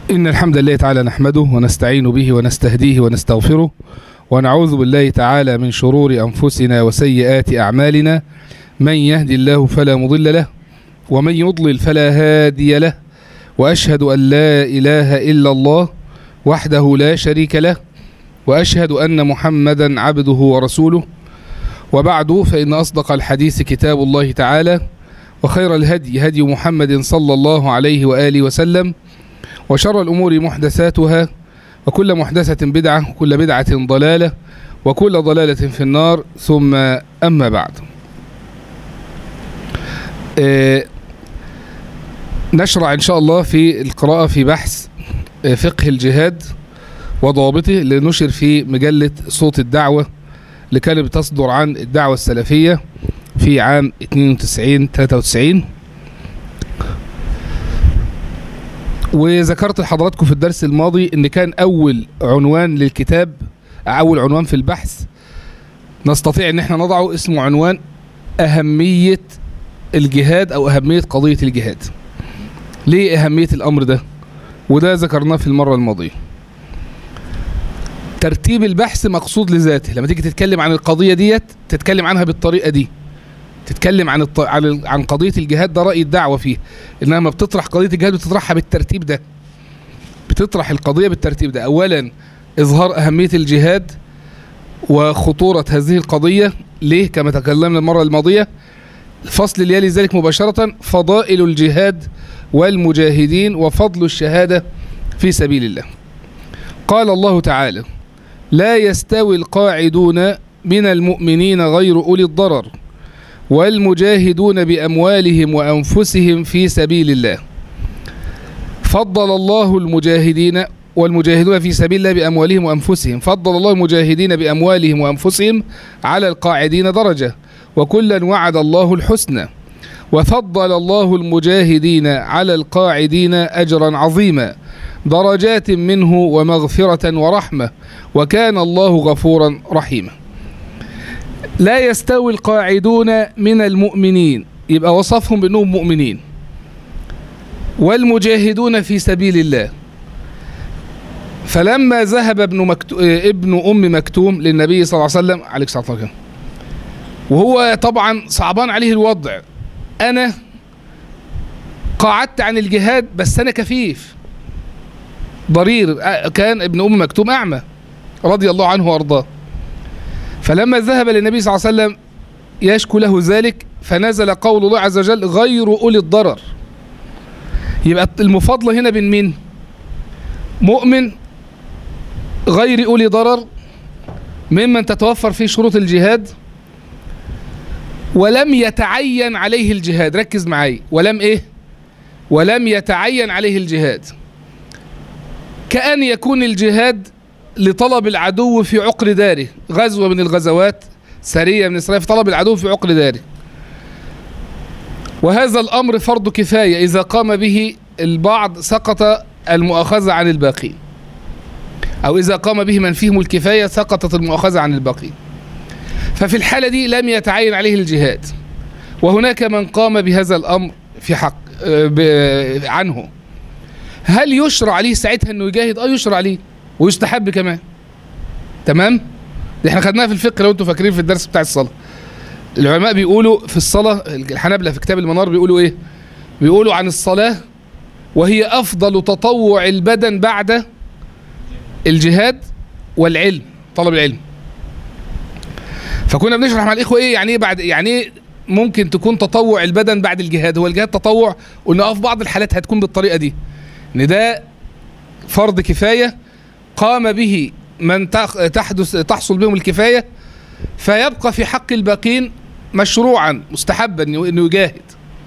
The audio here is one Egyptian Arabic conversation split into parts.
إن الحمد لله تعالى نحمده ونستعين به ونستهديه ونستغفره ونعوذ بالله تعالى من شرور أنفسنا وسيئات أعمالنا من يهدي الله فلا مضل له ومن يضلل فلا هادي له وأشهد أن لا إله إلا الله وحده لا شريك له وأشهد أن محمدا عبده ورسوله وبعد فإن أصدق الحديث كتاب الله تعالى وخير الهدي هدي محمد صلى الله عليه وآله وسلم وشر الأمور محدثاتها وكل محدثة بدعة وكل بدعة ضلالة وكل ضلالة في النار ثم أما بعد آه، نشرع إن شاء الله في القراءة في بحث آه، فقه الجهاد وضوابطه اللي نشر في مجلة صوت الدعوة اللي كانت بتصدر عن الدعوة السلفية في عام 92 93 وذكرت لحضراتكم في الدرس الماضي ان كان اول عنوان للكتاب اول عنوان في البحث نستطيع ان احنا نضعه اسمه عنوان اهمية الجهاد او اهمية قضية الجهاد ليه اهمية الامر ده وده ذكرناه في المرة الماضية ترتيب البحث مقصود لذاته لما تيجي تتكلم عن القضية ديت تتكلم عنها بالطريقة دي تتكلم عن الط... عن ال- عن قضيه الجهاد ده راي الدعوه فيه انما لما بتطرح قضيه الجهاد بتطرحها بالترتيب ده بتطرح القضيه بالترتيب ده اولا اظهار اهميه الجهاد وخطوره هذه القضيه ليه كما تكلمنا المره الماضيه الفصل اللي يلي ذلك مباشره فضائل الجهاد والمجاهدين وفضل الشهاده في سبيل الله قال الله تعالى لا يستوي القاعدون من المؤمنين غير اولي الضرر والمجاهدون بأموالهم وأنفسهم في سبيل الله فضل الله المجاهدين والمجاهدون في سبيل الله بأموالهم وأنفسهم فضل الله المجاهدين بأموالهم وأنفسهم على القاعدين درجة وكلا وعد الله الحسنى وفضل الله المجاهدين على القاعدين أجرا عظيما درجات منه ومغفرة ورحمة وكان الله غفورا رحيما لا يستوي القاعدون من المؤمنين يبقى وصفهم بأنهم مؤمنين والمجاهدون في سبيل الله فلما ذهب ابن, مكتو... ابن أم مكتوم للنبي صلى الله عليه وسلم عليه الصلاة والسلام وهو طبعا صعبان عليه الوضع أنا قعدت عن الجهاد بس أنا كفيف ضرير أ- كان ابن أم مكتوم أعمى رضي الله عنه وأرضاه فلما ذهب للنبي صلى الله عليه وسلم يشكو له ذلك فنزل قول الله عز وجل غير أولي الضرر يبقى المفاضلة هنا بين مين مؤمن غير أولي ضرر ممن تتوفر فيه شروط الجهاد ولم يتعين عليه الجهاد ركز معي ولم ايه ولم يتعين عليه الجهاد كأن يكون الجهاد لطلب العدو في عقر داره غزوة من الغزوات سرية من إسرائيل في طلب العدو في عقر داره وهذا الأمر فرض كفاية إذا قام به البعض سقط المؤاخذة عن الباقين أو إذا قام به من فيهم الكفاية سقطت المؤاخذة عن الباقين ففي الحالة دي لم يتعين عليه الجهاد وهناك من قام بهذا الأمر في حق آه، ب- عنه هل يشرع عليه ساعتها انه يجاهد اه يشرع عليه ويستحب كمان تمام دي احنا خدناها في الفقه لو انتم فاكرين في الدرس بتاع الصلاه العلماء بيقولوا في الصلاه الحنابلة في كتاب المنار بيقولوا ايه بيقولوا عن الصلاه وهي افضل تطوع البدن بعد الجهاد والعلم طلب العلم فكنا بنشرح مع الاخوه ايه يعني ايه بعد يعني ايه ممكن تكون تطوع البدن بعد الجهاد هو الجهاد تطوع قلنا اه في بعض الحالات هتكون بالطريقه دي ان ده فرض كفايه قام به من تخ- تحدث تحصل بهم الكفايه فيبقى في حق الباقين مشروعا مستحبا انه إنه يجاهد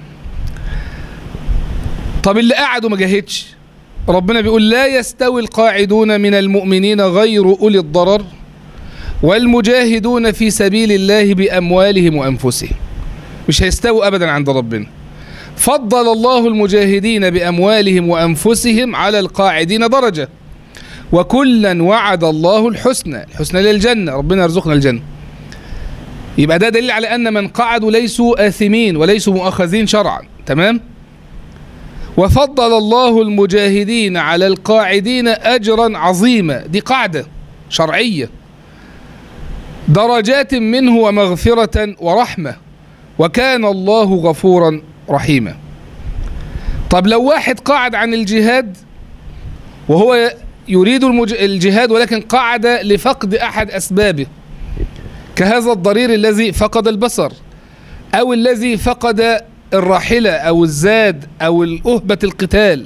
طب اللي قعد وما جاهدش ربنا بيقول لا يستوي القاعدون من المؤمنين غير اولي الضرر والمجاهدون في سبيل الله باموالهم وانفسهم مش هيستووا ابدا عند ربنا فضل الله المجاهدين باموالهم وانفسهم على القاعدين درجه وكلا وعد الله الحسنى الحسنى للجنة ربنا يرزقنا الجنة يبقى ده دليل على أن من قعدوا ليسوا آثمين وليسوا مؤاخذين شرعا تمام وفضل الله المجاهدين على القاعدين أجرا عظيما دي قاعدة شرعية درجات منه ومغفرة ورحمة وكان الله غفورا رحيما طب لو واحد قاعد عن الجهاد وهو يريد المج... الجهاد ولكن قعد لفقد أحد أسبابه كهذا الضرير الذي فقد البصر أو الذي فقد الراحلة أو الزاد أو الأهبة القتال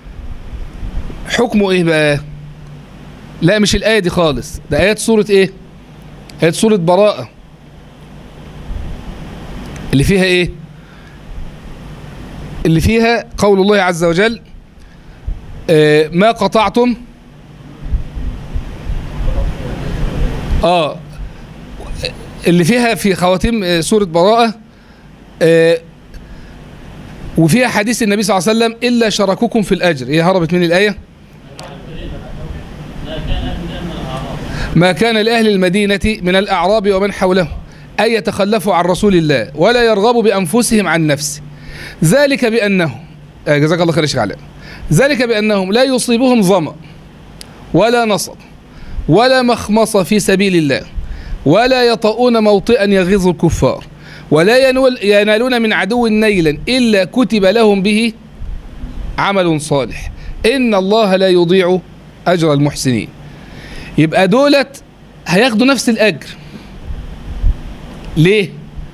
حكمه إيه بقى لا مش الآية دي خالص ده آيات سورة إيه آيات سورة براءة اللي فيها إيه اللي فيها قول الله عز وجل آه ما قطعتم اه اللي فيها في خواتيم آه، سورة براءة آه، وفيها حديث النبي صلى الله عليه وسلم إلا شركوكم في الأجر هي هربت من الآية ما كان لأهل المدينة من الأعراب ومن حولهم أن يتخلفوا عن رسول الله ولا يرغبوا بأنفسهم عن نفسه ذلك بأنهم آه، جزاك الله خير يا شيخ علاء ذلك بأنهم لا يصيبهم ظمأ ولا نصب ولا مخمصة في سبيل الله ولا يطؤون موطئا يغيظ الكفار ولا ينول ينالون من عدو نيلا إلا كتب لهم به عمل صالح إن الله لا يضيع أجر المحسنين يبقى دولت هياخدوا نفس الأجر ليه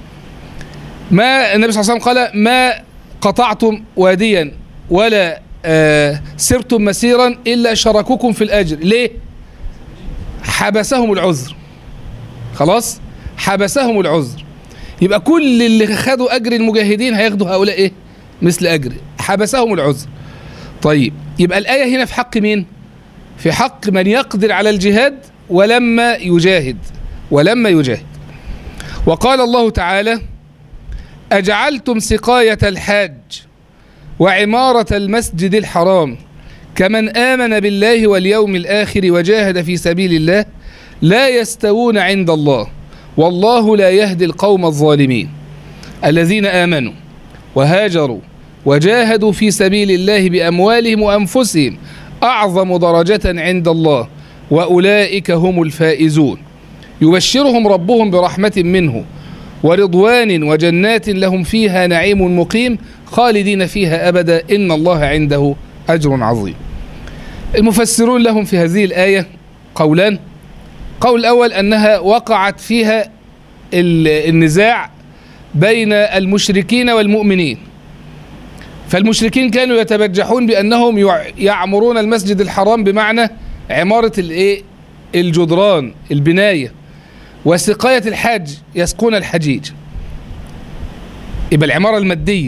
ما النبي صلى الله عليه وسلم قال ما قطعتم واديا ولا آه سرتم مسيرا إلا شركوكم في الأجر ليه حبسهم العذر خلاص حبسهم العذر يبقى كل اللي خدوا اجر المجاهدين هياخدوا هؤلاء ايه مثل اجر حبسهم العذر طيب يبقى الايه هنا في حق مين في حق من يقدر على الجهاد ولما يجاهد ولما يجاهد وقال الله تعالى اجعلتم سقايه الحاج وعماره المسجد الحرام كمن امن بالله واليوم الاخر وجاهد في سبيل الله لا يستوون عند الله والله لا يهدي القوم الظالمين الذين آمنوا وهاجروا وجاهدوا في سبيل الله بأموالهم وأنفسهم أعظم درجة عند الله وأولئك هم الفائزون يبشرهم ربهم برحمة منه ورضوان وجنات لهم فيها نعيم مقيم خالدين فيها أبدا إن الله عنده أجر عظيم المفسرون لهم في هذه الآية قولان قول الأول أنها وقعت فيها النزاع بين المشركين والمؤمنين فالمشركين كانوا يتبجحون بأنهم يعمرون المسجد الحرام بمعنى عمارة الايه الجدران البناية وسقاية الحاج يسقون الحجيج يبقى العمارة المادية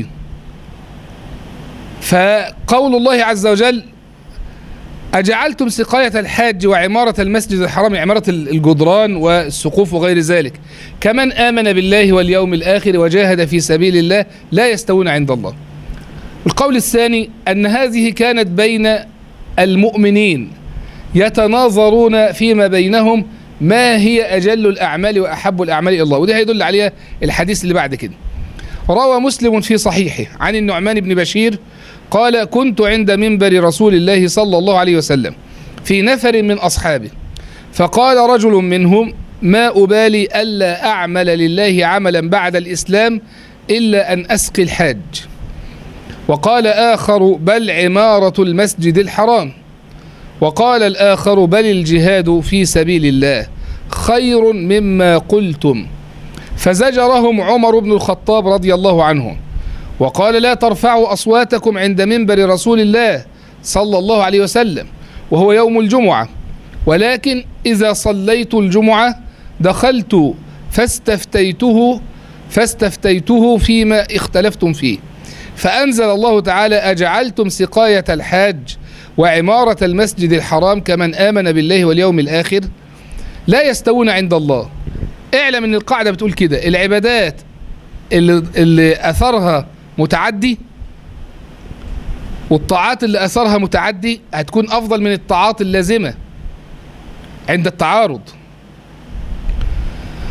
فقول الله عز وجل أجعلتم سقاية الحاج وعمارة المسجد الحرام عمارة الجدران والسقوف وغير ذلك كمن آمن بالله واليوم الآخر وجاهد في سبيل الله لا يستوون عند الله القول الثاني أن هذه كانت بين المؤمنين يتناظرون فيما بينهم ما هي أجل الأعمال وأحب الأعمال إلى الله وده هيدل عليها الحديث اللي بعد كده روى مسلم في صحيحه عن النعمان بن بشير قال كنت عند منبر رسول الله صلى الله عليه وسلم في نفر من أصحابه فقال رجل منهم ما أبالي ألا أعمل لله عملا بعد الإسلام إلا أن أسقي الحاج وقال آخر بل عمارة المسجد الحرام وقال الآخر بل الجهاد في سبيل الله خير مما قلتم فزجرهم عمر بن الخطاب رضي الله عنه وقال لا ترفعوا أصواتكم عند منبر رسول الله صلى الله عليه وسلم وهو يوم الجمعة ولكن إذا صليت الجمعة دخلت فاستفتيته فاستفتيته فيما اختلفتم فيه فأنزل الله تعالى أجعلتم سقاية الحاج وعمارة المسجد الحرام كمن آمن بالله واليوم الآخر لا يستوون عند الله اعلم ان القاعدة بتقول كده العبادات اللي, اللي أثرها متعدي والطاعات اللي أثرها متعدي هتكون أفضل من الطاعات اللازمة عند التعارض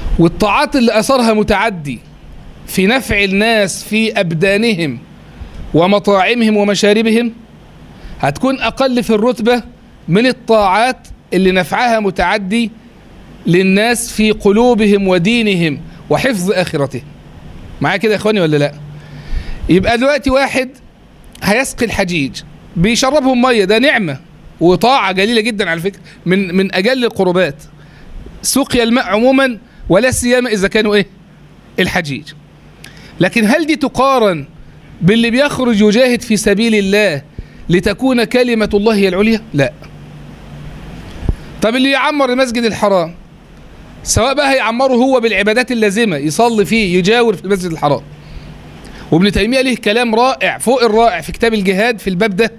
والطاعات اللي أثرها متعدي في نفع الناس في أبدانهم ومطاعمهم ومشاربهم هتكون أقل في الرتبة من الطاعات اللي نفعها متعدي للناس في قلوبهم ودينهم وحفظ آخرتهم معايا كده يا إخواني ولا لا يبقى دلوقتي واحد هيسقي الحجيج بيشربهم مية ده نعمة وطاعة جليلة جدا على فكرة من من أجل القربات سقيا الماء عموما ولا سيما إذا كانوا إيه الحجيج لكن هل دي تقارن باللي بيخرج يجاهد في سبيل الله لتكون كلمة الله هي العليا لا طب اللي يعمر المسجد الحرام سواء بقى هيعمره هو بالعبادات اللازمة يصلي فيه يجاور في المسجد الحرام وابن تيمية له كلام رائع فوق الرائع في كتاب الجهاد في الباب ده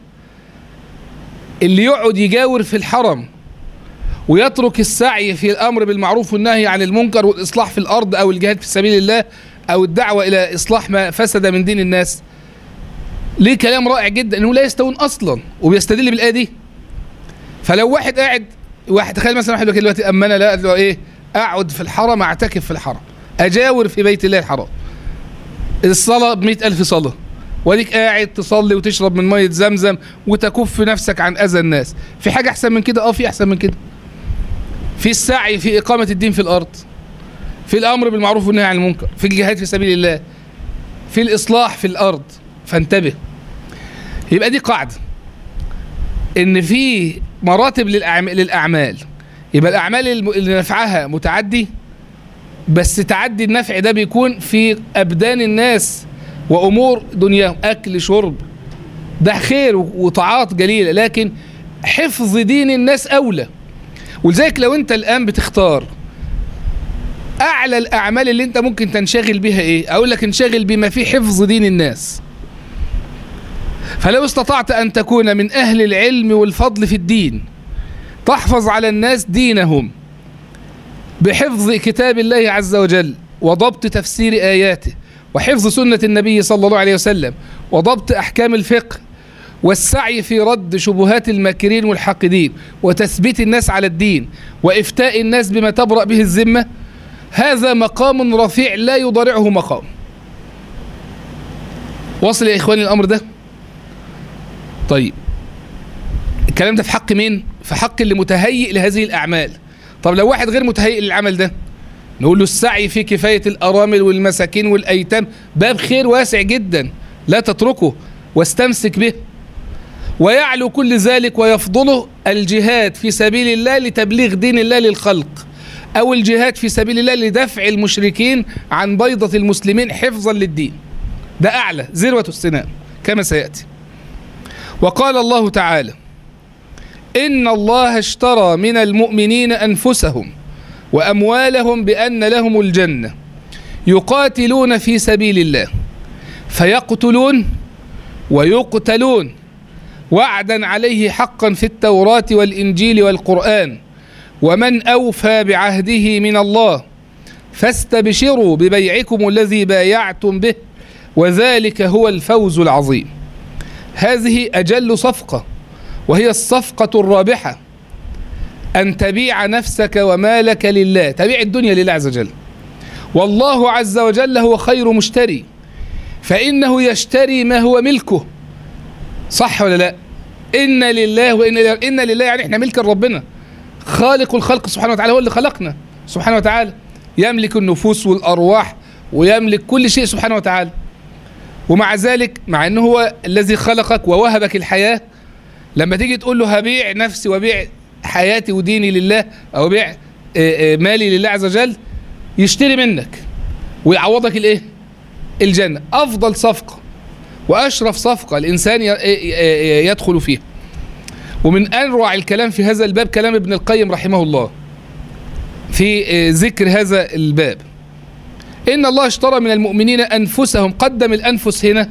اللي يقعد يجاور في الحرم ويترك السعي في الأمر بالمعروف والنهي عن المنكر والإصلاح في الأرض أو الجهاد في سبيل الله أو الدعوة إلى إصلاح ما فسد من دين الناس ليه كلام رائع جدا انه لا يستوون اصلا وبيستدل بالايه دي فلو واحد قاعد واحد تخيل مثلا واحد يقول دلوقتي اما انا لا ايه اقعد في الحرم اعتكف في الحرم اجاور في بيت الله الحرام الصلاه ب ألف صلاه وديك قاعد تصلي وتشرب من ميه زمزم وتكف نفسك عن اذى الناس في حاجه احسن من كده اه في احسن من كده في السعي في اقامه الدين في الارض في الامر بالمعروف والنهي عن المنكر في الجهاد في سبيل الله في الاصلاح في الارض فانتبه يبقى دي قاعدة ان في مراتب للأعمال, للأعمال يبقى الأعمال اللي نفعها متعدي بس تعدي النفع ده بيكون في أبدان الناس وأمور دنياهم أكل شرب ده خير وطاعات جليلة لكن حفظ دين الناس أولى ولذلك لو أنت الآن بتختار أعلى الأعمال اللي أنت ممكن تنشغل بها إيه أقول لك انشغل بما فيه حفظ دين الناس فلو استطعت أن تكون من أهل العلم والفضل في الدين تحفظ على الناس دينهم بحفظ كتاب الله عز وجل وضبط تفسير آياته وحفظ سنة النبي صلى الله عليه وسلم وضبط أحكام الفقه والسعي في رد شبهات الماكرين والحاقدين وتثبيت الناس على الدين وإفتاء الناس بما تبرأ به الذمة هذا مقام رفيع لا يضارعه مقام وصل يا إخواني الأمر ده طيب الكلام ده في حق مين في حق اللي متهيئ لهذه الأعمال طب لو واحد غير متهيئ للعمل ده نقول له السعي في كفاية الأرامل والمساكين والأيتام باب خير واسع جدا لا تتركه واستمسك به ويعلو كل ذلك ويفضله الجهاد في سبيل الله لتبليغ دين الله للخلق أو الجهاد في سبيل الله لدفع المشركين عن بيضة المسلمين حفظا للدين ده أعلى ذروة السنام كما سيأتي وقال الله تعالى إن الله اشترى من المؤمنين أنفسهم وأموالهم بأن لهم الجنة يقاتلون في سبيل الله فيقتلون ويقتلون وعدا عليه حقا في التوراة والإنجيل والقرآن ومن أوفى بعهده من الله فاستبشروا ببيعكم الذي بايعتم به وذلك هو الفوز العظيم هذه أجل صفقة وهي الصفقة الرابحة أن تبيع نفسك ومالك لله تبيع الدنيا لله عز وجل والله عز وجل هو خير مشتري فإنه يشتري ما هو ملكه صح ولا لا إن لله وإن إن لله يعني إحنا ملك ربنا خالق الخلق سبحانه وتعالى هو اللي خلقنا سبحانه وتعالى يملك النفوس والأرواح ويملك كل شيء سبحانه وتعالى ومع ذلك مع أنه هو الذي خلقك ووهبك الحياة لما تيجي تقول له هبيع نفسي وبيع حياتي وديني لله أو بيع مالي لله عز وجل يشتري منك ويعوضك الايه الجنة أفضل صفقة وأشرف صفقة الإنسان يدخل فيها ومن أنروع الكلام في هذا الباب كلام ابن القيم رحمه الله في ذكر هذا الباب إن الله اشترى من المؤمنين أنفسهم قدم الأنفس هنا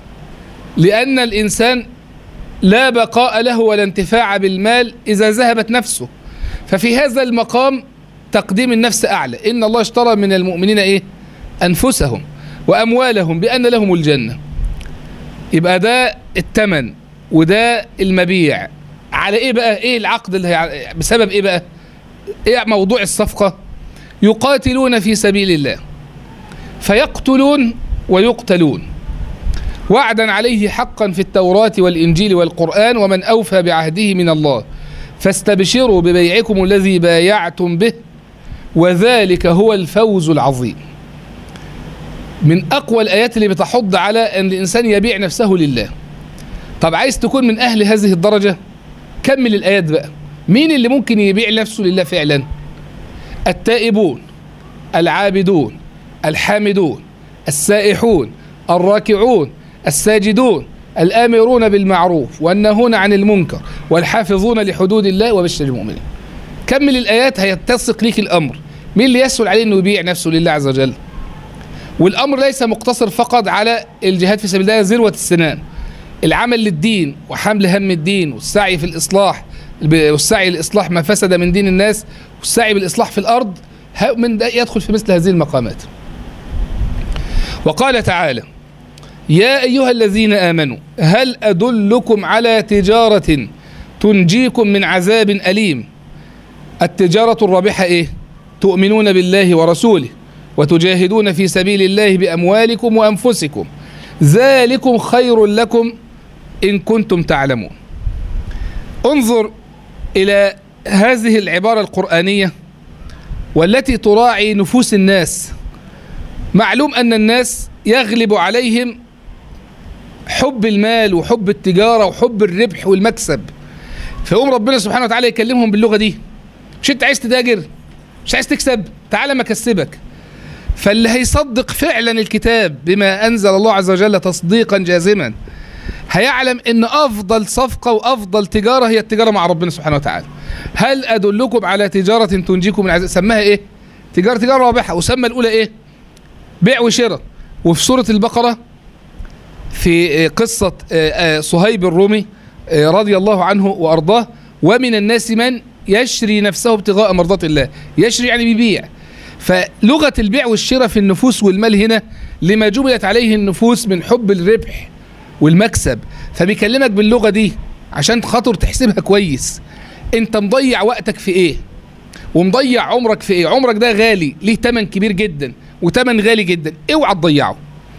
لأن الإنسان لا بقاء له ولا انتفاع بالمال إذا ذهبت نفسه ففي هذا المقام تقديم النفس أعلى إن الله اشترى من المؤمنين إيه أنفسهم وأموالهم بأن لهم الجنة يبقى ده التمن وده المبيع على إيه بقى إيه العقد اللي هي بسبب إيه بقى إيه موضوع الصفقة يقاتلون في سبيل الله فيقتلون ويقتلون وعدا عليه حقا في التوراة والإنجيل والقرآن ومن أوفى بعهده من الله فاستبشروا ببيعكم الذي بايعتم به وذلك هو الفوز العظيم من أقوى الآيات اللي بتحض على أن الإنسان يبيع نفسه لله طب عايز تكون من أهل هذه الدرجة كمل الآيات بقى مين اللي ممكن يبيع نفسه لله فعلا التائبون العابدون الحامدون السائحون الراكعون الساجدون الآمرون بالمعروف والنهون عن المنكر والحافظون لحدود الله وبشر المؤمنين كمل الآيات هيتسق ليك الأمر مين اللي يسهل عليه أنه يبيع نفسه لله عز وجل والأمر ليس مقتصر فقط على الجهاد في سبيل الله ذروة السنام العمل للدين وحمل هم الدين والسعي في الإصلاح والسعي لإصلاح ما فسد من دين الناس والسعي بالإصلاح في الأرض من ده يدخل في مثل هذه المقامات وقال تعالى يا أيها الذين آمنوا هل أدلكم على تجارة تنجيكم من عذاب أليم التجارة الرابحة إيه تؤمنون بالله ورسوله وتجاهدون في سبيل الله بأموالكم وأنفسكم ذلكم خير لكم إن كنتم تعلمون انظر إلى هذه العبارة القرآنية والتي تراعي نفوس الناس معلوم أن الناس يغلب عليهم حب المال وحب التجارة وحب الربح والمكسب فيقوم ربنا سبحانه وتعالى يكلمهم باللغة دي مش انت عايز تتاجر مش عايز تكسب تعالى ما اكسبك فاللي هيصدق فعلا الكتاب بما انزل الله عز وجل تصديقا جازما هيعلم ان افضل صفقه وافضل تجاره هي التجاره مع ربنا سبحانه وتعالى هل ادلكم على تجاره تنجيكم من عذاب سماها ايه تجاره تجاره رابحه وسمى الاولى ايه بيع وشراء وفي سوره البقره في قصه صهيب الرومي رضي الله عنه وارضاه ومن الناس من يشري نفسه ابتغاء مرضات الله يشري يعني بيبيع فلغة البيع والشراء في النفوس والمال هنا لما جبلت عليه النفوس من حب الربح والمكسب فبيكلمك باللغة دي عشان خاطر تحسبها كويس انت مضيع وقتك في ايه ومضيع عمرك في ايه عمرك ده غالي ليه تمن كبير جدا وتمن غالي جدا اوعى تضيعه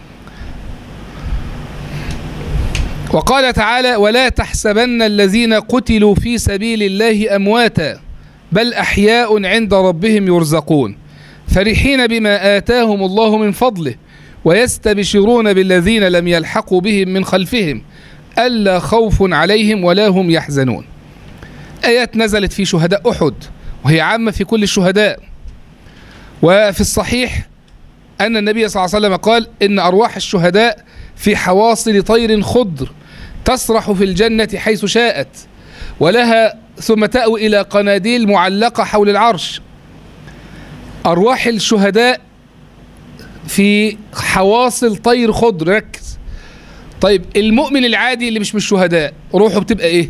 وقال تعالى ولا تحسبن الذين قتلوا في سبيل الله امواتا بل احياء عند ربهم يرزقون فرحين بما اتاهم الله من فضله ويستبشرون بالذين لم يلحقوا بهم من خلفهم الا خوف عليهم ولا هم يحزنون ايات نزلت في شهداء احد وهي عامه في كل الشهداء وفي الصحيح ان النبي صلى الله عليه وسلم قال ان ارواح الشهداء في حواصل طير خضر تسرح في الجنة حيث شاءت ولها ثم تأوي إلى قناديل معلقة حول العرش أرواح الشهداء في حواصل طير خضر ركز طيب المؤمن العادي اللي مش من الشهداء روحه بتبقى ايه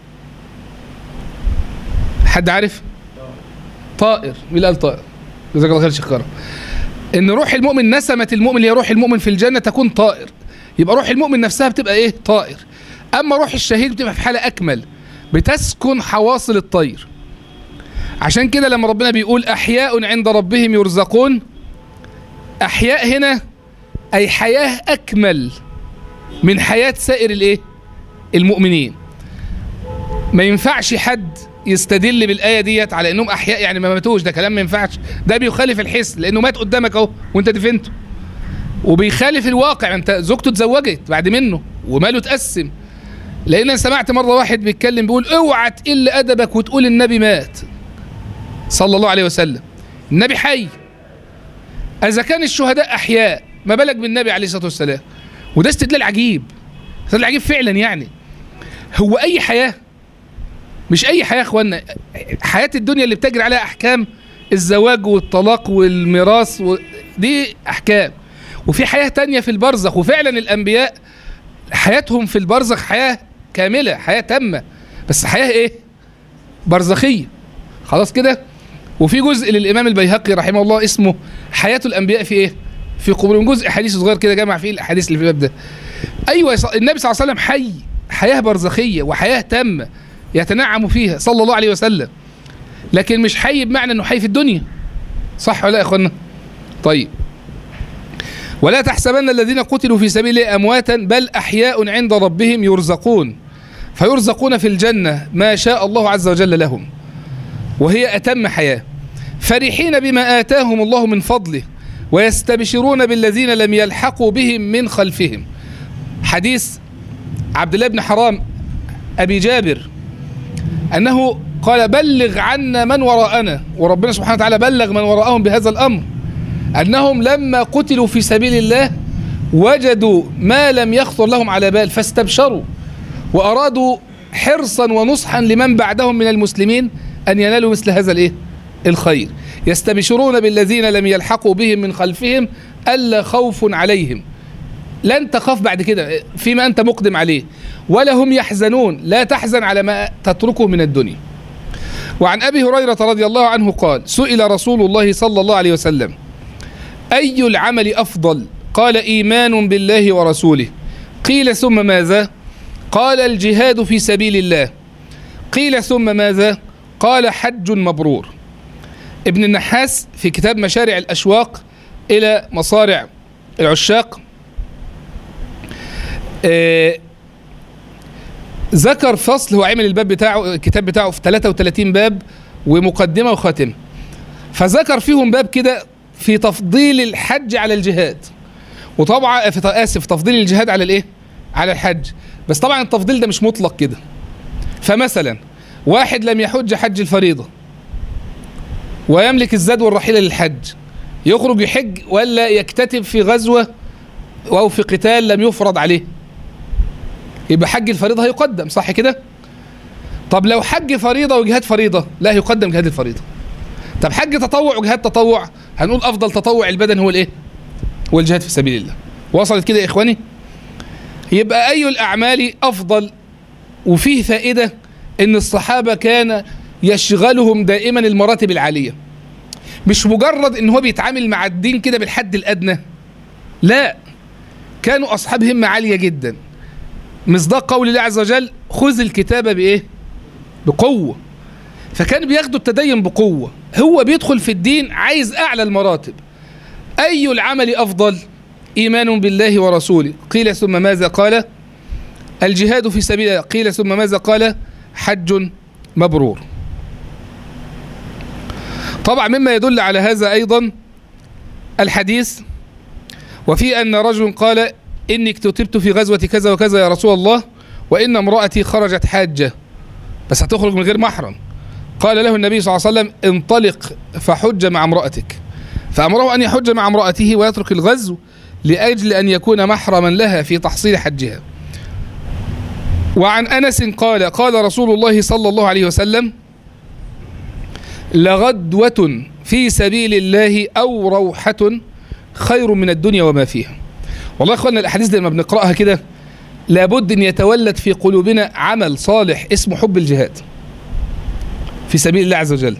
حد عارف طائر مين اللي قال طائر جزاك الله خير شيخ كرم ان روح المؤمن نسمة المؤمن اللي هي روح المؤمن في الجنة تكون طائر يبقى روح المؤمن نفسها بتبقى ايه طائر اما روح الشهيد بتبقى في حالة اكمل بتسكن حواصل الطير عشان كده لما ربنا بيقول احياء عند ربهم يرزقون احياء هنا اي حياة اكمل من حياة سائر الايه المؤمنين ما ينفعش حد يستدل بالآية ديت على انهم احياء يعني ما ماتوش ده كلام ما ينفعش ده بيخالف الحس لانه مات قدامك اهو وانت دفنته وبيخالف الواقع انت زوجته اتزوجت بعد منه وماله اتقسم لان انا سمعت مره واحد بيتكلم بيقول اوعى تقل ادبك وتقول النبي مات صلى الله عليه وسلم النبي حي اذا كان الشهداء احياء ما بالك بالنبي عليه الصلاه والسلام وده استدلال عجيب استدلال عجيب فعلا يعني هو اي حياه مش اي حياه يا اخوانا حياه الدنيا اللي بتجري عليها احكام الزواج والطلاق والميراث و... دي احكام وفي حياه تانية في البرزخ وفعلا الانبياء حياتهم في البرزخ حياه كامله حياه تامه بس حياه ايه برزخيه خلاص كده وفي جزء للامام البيهقي رحمه الله اسمه حياه الانبياء في ايه في قبورهم جزء حديث صغير كده جمع فيه الاحاديث اللي في الباب ده ايوه النبي صلى الله عليه وسلم حي حياه برزخيه وحياه تامه يتنعم فيها صلى الله عليه وسلم لكن مش حي بمعنى انه حي في الدنيا صح ولا يا اخوانا طيب ولا تحسبن الذين قتلوا في سبيل الله امواتا بل احياء عند ربهم يرزقون فيرزقون في الجنه ما شاء الله عز وجل لهم وهي اتم حياه فرحين بما اتاهم الله من فضله ويستبشرون بالذين لم يلحقوا بهم من خلفهم حديث عبد الله بن حرام ابي جابر انه قال بلغ عنا من وراءنا وربنا سبحانه وتعالى بلغ من وراءهم بهذا الامر انهم لما قتلوا في سبيل الله وجدوا ما لم يخطر لهم على بال فاستبشروا وارادوا حرصا ونصحا لمن بعدهم من المسلمين ان ينالوا مثل هذا الايه الخير يستبشرون بالذين لم يلحقوا بهم من خلفهم الا خوف عليهم لن تخاف بعد كده فيما انت مقدم عليه ولا هم يحزنون لا تحزن على ما تتركه من الدنيا وعن ابي هريره رضي الله عنه قال سئل رسول الله صلى الله عليه وسلم اي العمل افضل قال ايمان بالله ورسوله قيل ثم ماذا قال الجهاد في سبيل الله قيل ثم ماذا قال حج مبرور ابن النحاس في كتاب مشارع الاشواق الى مصارع العشاق آه ذكر فصل هو عمل الباب بتاعه الكتاب بتاعه في 33 باب ومقدمه وخاتمه فذكر فيهم باب كده في تفضيل الحج على الجهاد وطبعا في اسف تفضيل الجهاد على الايه على الحج بس طبعا التفضيل ده مش مطلق كده فمثلا واحد لم يحج حج الفريضه ويملك الزاد والرحيله للحج يخرج يحج ولا يكتتب في غزوه او في قتال لم يفرض عليه يبقى حج الفريضه هيقدم صح كده طب لو حج فريضه وجهاد فريضه لا يقدم جهاد الفريضه طب حج تطوع وجهاد تطوع هنقول افضل تطوع البدن هو الايه هو الجهاد في سبيل الله وصلت كده يا اخواني يبقى اي الاعمال افضل وفيه فائده ان الصحابه كان يشغلهم دائما المراتب العاليه مش مجرد ان هو بيتعامل مع الدين كده بالحد الادنى لا كانوا اصحاب همه عاليه جدا مصداق قول الله عز وجل خذ الكتاب بايه بقوه فكان بياخدوا التدين بقوه هو بيدخل في الدين عايز اعلى المراتب اي العمل افضل ايمان بالله ورسوله قيل ثم ماذا قال الجهاد في سبيل الله قيل ثم ماذا قال حج مبرور طبعا مما يدل على هذا ايضا الحديث وفي ان رجل قال اني اكتتبت في غزوه كذا وكذا يا رسول الله وان امراتي خرجت حاجه بس هتخرج من غير محرم قال له النبي صلى الله عليه وسلم انطلق فحج مع امرأتك فأمره أن يحج مع امرأته ويترك الغزو لأجل أن يكون محرما لها في تحصيل حجها وعن أنس قال قال رسول الله صلى الله عليه وسلم لغدوة في سبيل الله أو روحة خير من الدنيا وما فيها والله يا اخوانا الاحاديث دي لما بنقراها كده لابد ان يتولد في قلوبنا عمل صالح اسمه حب الجهاد في سبيل الله عز وجل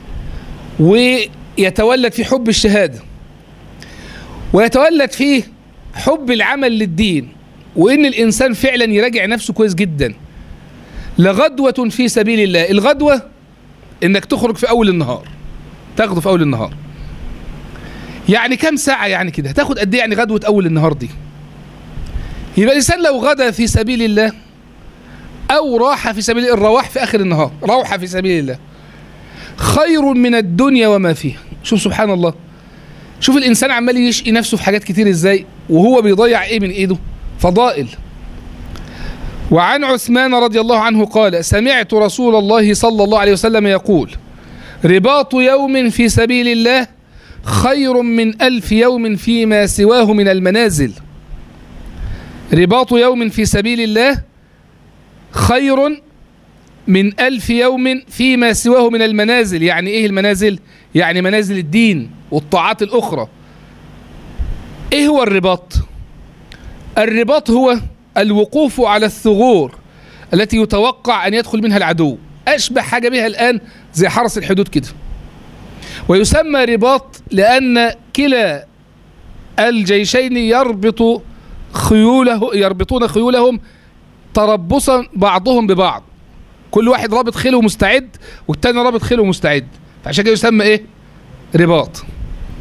ويتولد في حب الشهادة ويتولد فيه حب العمل للدين وإن الإنسان فعلا يراجع نفسه كويس جدا لغدوة في سبيل الله الغدوة إنك تخرج في أول النهار تاخده في أول النهار يعني كم ساعة يعني كده هتاخد قد إيه يعني غدوة أول النهار دي يبقى الإنسان لو غدا في سبيل الله أو راح في سبيل الرواح في آخر النهار روح في سبيل الله خير من الدنيا وما فيها شوف سبحان الله شوف الإنسان عمال يشقي نفسه في حاجات كتير إزاي وهو بيضيع إيه من إيده فضائل وعن عثمان رضي الله عنه قال سمعت رسول الله صلى الله عليه وسلم يقول رباط يوم في سبيل الله خير من ألف يوم فيما سواه من المنازل رباط يوم في سبيل الله خير من ألف يوم فيما سواه من المنازل يعني إيه المنازل؟ يعني منازل الدين والطاعات الأخرى إيه هو الرباط؟ الرباط هو الوقوف على الثغور التي يتوقع أن يدخل منها العدو أشبه حاجة بها الآن زي حرس الحدود كده ويسمى رباط لأن كلا الجيشين يربط خيوله يربطون خيولهم تربصا بعضهم ببعض كل واحد رابط خيله مستعد والتاني رابط خيله مستعد فعشان كده يسمى ايه رباط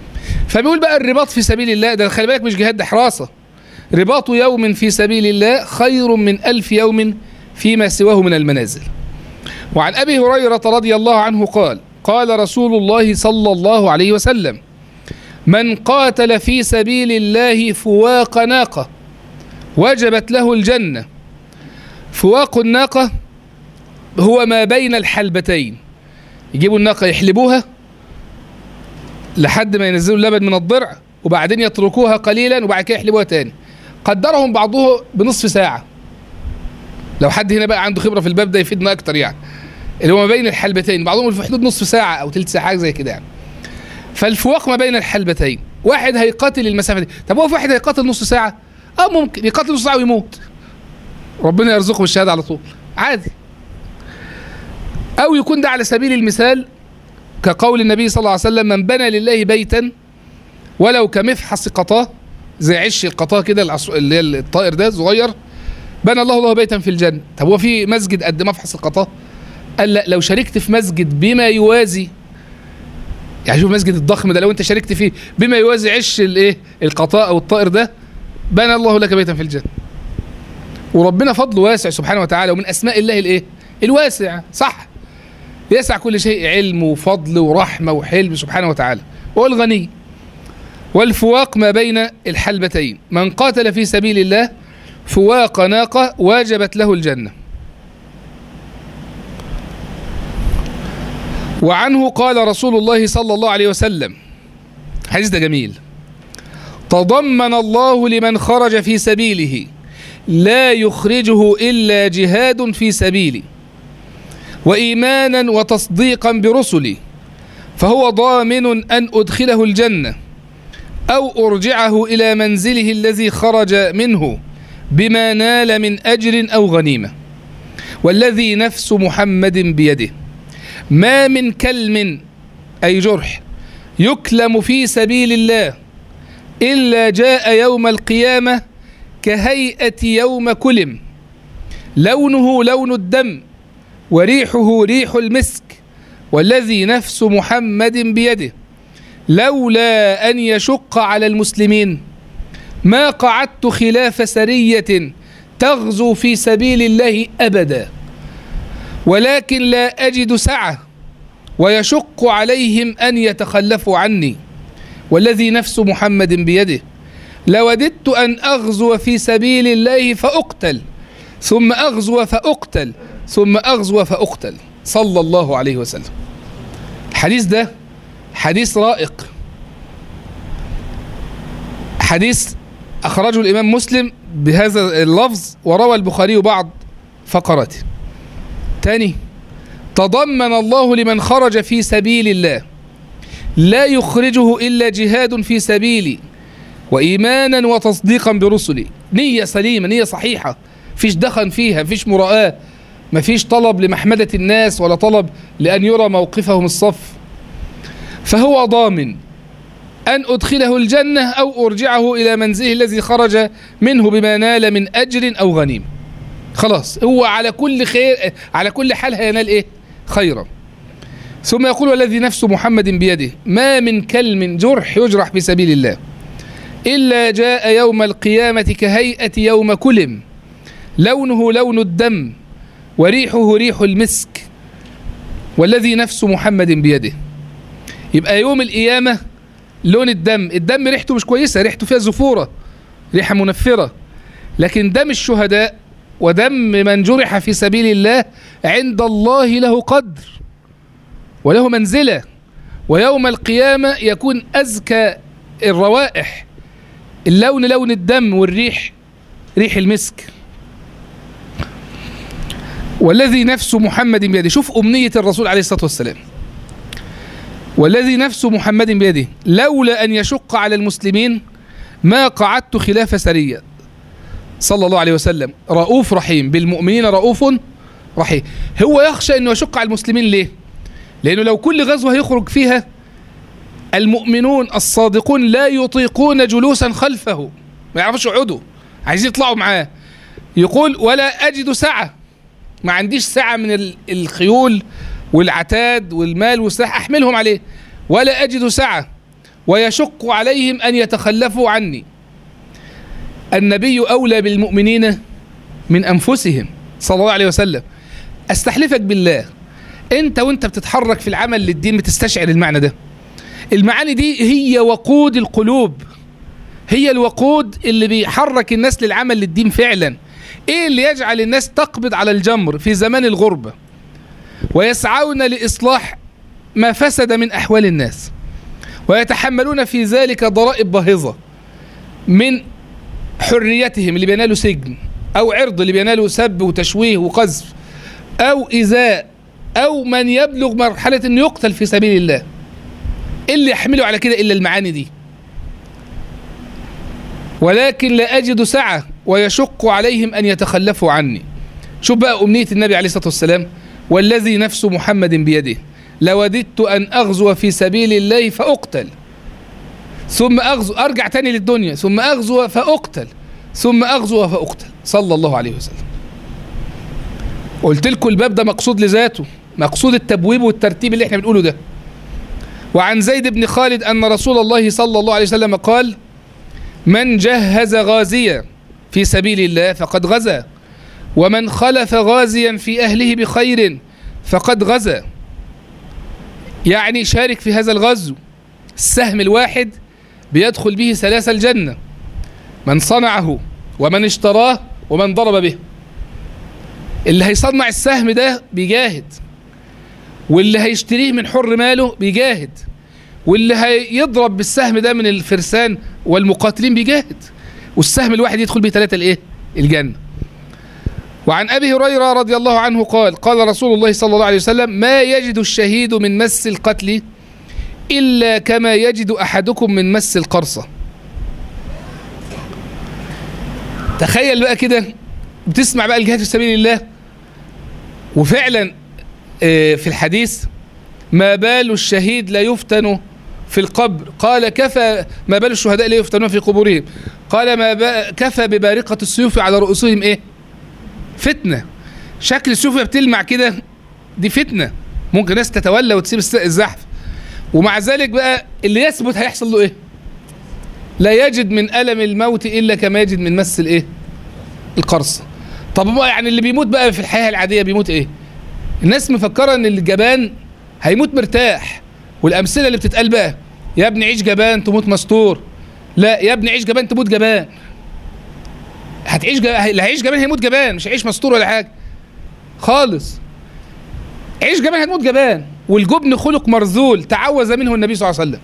فبيقول بقى الرباط في سبيل الله ده خلي بالك مش جهاد ده حراسة رباط يوم في سبيل الله خير من ألف يوم فيما سواه من المنازل وعن أبي هريرة رضي الله عنه قال قال رسول الله صلى الله عليه وسلم من قاتل في سبيل الله فواق ناقة وجبت له الجنة فواق الناقة هو ما بين الحلبتين يجيبوا الناقة يحلبوها لحد ما ينزلوا اللبن من الضرع وبعدين يتركوها قليلا وبعد كده يحلبوها تاني قدرهم بعضه بنصف ساعة لو حد هنا بقى عنده خبرة في الباب ده يفيدنا أكتر يعني اللي هو ما بين الحلبتين بعضهم في حدود نصف ساعة أو تلت ساعة حاجة زي كده يعني فالفواق ما بين الحلبتين واحد هيقاتل المسافة دي طب هو في واحد هيقاتل نص ساعة اه ممكن يقاتل نص ساعة ويموت ربنا يرزقه بالشهادة على طول عادي أو يكون ده على سبيل المثال كقول النبي صلى الله عليه وسلم من بنى لله بيتا ولو كمفحص قطاه زي عش القطاه كده العص- اللي هي الطائر ده صغير بنى الله له بيتا في الجنة طب هو في مسجد قد مفحص القطاه قال لا لو شاركت في مسجد بما يوازي يعني شوف المسجد الضخم ده لو انت شاركت فيه بما يوازي عش الايه القطاء او الطائر ده بنى الله لك بيتا في الجنه وربنا فضله واسع سبحانه وتعالى ومن اسماء الله الايه الواسع صح يسع كل شيء علم وفضل ورحمه وحلم سبحانه وتعالى هو الغني والفواق ما بين الحلبتين من قاتل في سبيل الله فواق ناقه واجبت له الجنه وعنه قال رسول الله صلى الله عليه وسلم حديث ده جميل تضمن الله لمن خرج في سبيله لا يخرجه إلا جهاد في سبيلي وإيمانا وتصديقا برسلي فهو ضامن أن أدخله الجنة أو أرجعه إلى منزله الذي خرج منه بما نال من أجر أو غنيمة والذي نفس محمد بيده ما من كلم أي جرح يكلم في سبيل الله إلا جاء يوم القيامة كهيئة يوم كلم لونه لون الدم وريحه ريح المسك والذي نفس محمد بيده لولا أن يشق على المسلمين ما قعدت خلاف سرية تغزو في سبيل الله أبدا ولكن لا أجد سعة ويشق عليهم أن يتخلفوا عني والذي نفس محمد بيده لوددت أن أغزو في سبيل الله فأقتل ثم أغزو فأقتل ثم أغزو فأقتل صلى الله عليه وسلم الحديث ده حديث رائق حديث أخرجه الإمام مسلم بهذا اللفظ وروى البخاري بعض فقراته تاني تضمن الله لمن خرج في سبيل الله لا يخرجه إلا جهاد في سبيلي وإيمانا وتصديقا برسلي نية سليمة نية صحيحة فيش دخن فيها فيش مراءة مفيش طلب لمحمدة الناس ولا طلب لأن يرى موقفهم الصف فهو ضامن أن أدخله الجنة أو أرجعه إلى منزله الذي خرج منه بما نال من أجر أو غنيمة خلاص هو على كل خير على كل حال هينال إيه خيرا ثم يقول والذي نفس محمد بيده ما من كلم جرح يجرح في سبيل الله إلا جاء يوم القيامة كهيئة يوم كلم لونه لون الدم وريحه ريح المسك والذي نفس محمد بيده يبقى يوم القيامة لون الدم الدم ريحته مش كويسة ريحته فيها زفورة ريحة منفرة لكن دم الشهداء ودم من جرح في سبيل الله عند الله له قدر وله منزلة ويوم القيامة يكون أزكى الروائح اللون لون الدم والريح ريح المسك والذي نفس محمد بيده شوف أمنية الرسول عليه الصلاة والسلام والذي نفس محمد بيده لولا أن يشق على المسلمين ما قعدت خلاف سرية صلى الله عليه وسلم رؤوف رحيم بالمؤمنين رؤوف رحيم هو يخشى أنه يشق على المسلمين ليه لأنه لو كل غزوة هيخرج فيها المؤمنون الصادقون لا يطيقون جلوسا خلفه ما يعرفوش يقعدوا عايزين يطلعوا معاه يقول ولا أجد سعة ما عنديش سعة من ال- الخيول والعتاد والمال والسلاح أحملهم عليه ولا أجد سعة ويشق عليهم أن يتخلفوا عني النبي أولى بالمؤمنين من أنفسهم صلى الله عليه وسلم أستحلفك بالله أنت وأنت بتتحرك في العمل للدين بتستشعر المعنى ده المعاني دي هي وقود القلوب هي الوقود اللي بيحرك الناس للعمل للدين فعلا ايه اللي يجعل الناس تقبض على الجمر في زمان الغربة ويسعون لإصلاح ما فسد من أحوال الناس ويتحملون في ذلك ضرائب باهظة من حريتهم اللي بينالوا سجن أو عرض اللي بينالوا سب وتشويه وقذف أو إيذاء أو من يبلغ مرحلة أنه يقتل في سبيل الله اللي يحملوا على كده إلا المعاني دي ولكن لا أجد سعة ويشق عليهم أن يتخلفوا عني شوف بقى أمنية النبي عليه الصلاة والسلام والذي نفس محمد بيده لوددت أن أغزو في سبيل الله فأقتل ثم أغزو أرجع تاني للدنيا ثم أغزو فأقتل ثم أغزو فأقتل صلى الله عليه وسلم قلت لكم الباب ده مقصود لذاته مقصود التبويب والترتيب اللي احنا بنقوله ده وعن زيد بن خالد أن رسول الله صلى الله عليه وسلم قال من جهز غازيا في سبيل الله فقد غزا ومن خلف غازيا في أهله بخير فقد غزا يعني شارك في هذا الغزو السهم الواحد بيدخل به ثلاث الجنة من صنعه ومن اشتراه ومن ضرب به اللي هيصنع السهم ده بيجاهد واللي هيشتريه من حر ماله بيجاهد واللي هيضرب بالسهم ده من الفرسان والمقاتلين بيجاهد والسهم الواحد يدخل به ثلاثة الايه الجنة وعن أبي هريرة رضي الله عنه قال قال رسول الله صلى الله عليه وسلم ما يجد الشهيد من مس القتل إلا كما يجد أحدكم من مس القرصة تخيل بقى كده بتسمع بقى الجهاد في سبيل الله وفعلا في الحديث ما بال الشهيد لا يفتن في القبر قال كفى ما بال الشهداء لا يفتنون في قبورهم قال ما كفى ببارقة السيوف على رؤوسهم ايه فتنة شكل السيوف بتلمع كده دي فتنة ممكن ناس تتولى وتسيب الزحف ومع ذلك بقى اللي يثبت هيحصل له ايه لا يجد من ألم الموت إلا كما يجد من مس الايه القرصة طب يعني اللي بيموت بقى في الحياة العادية بيموت ايه الناس مفكرة ان الجبان هيموت مرتاح والامثله اللي بتتقال بقى يا ابني عيش جبان تموت مستور لا يا ابني عيش جبان تموت جبان هتعيش جبان اللي هيعيش جبان هيموت جبان مش هيعيش مستور ولا حاجه خالص عيش جبان هتموت جبان والجبن خلق مرذول تعوذ منه النبي صلى الله عليه وسلم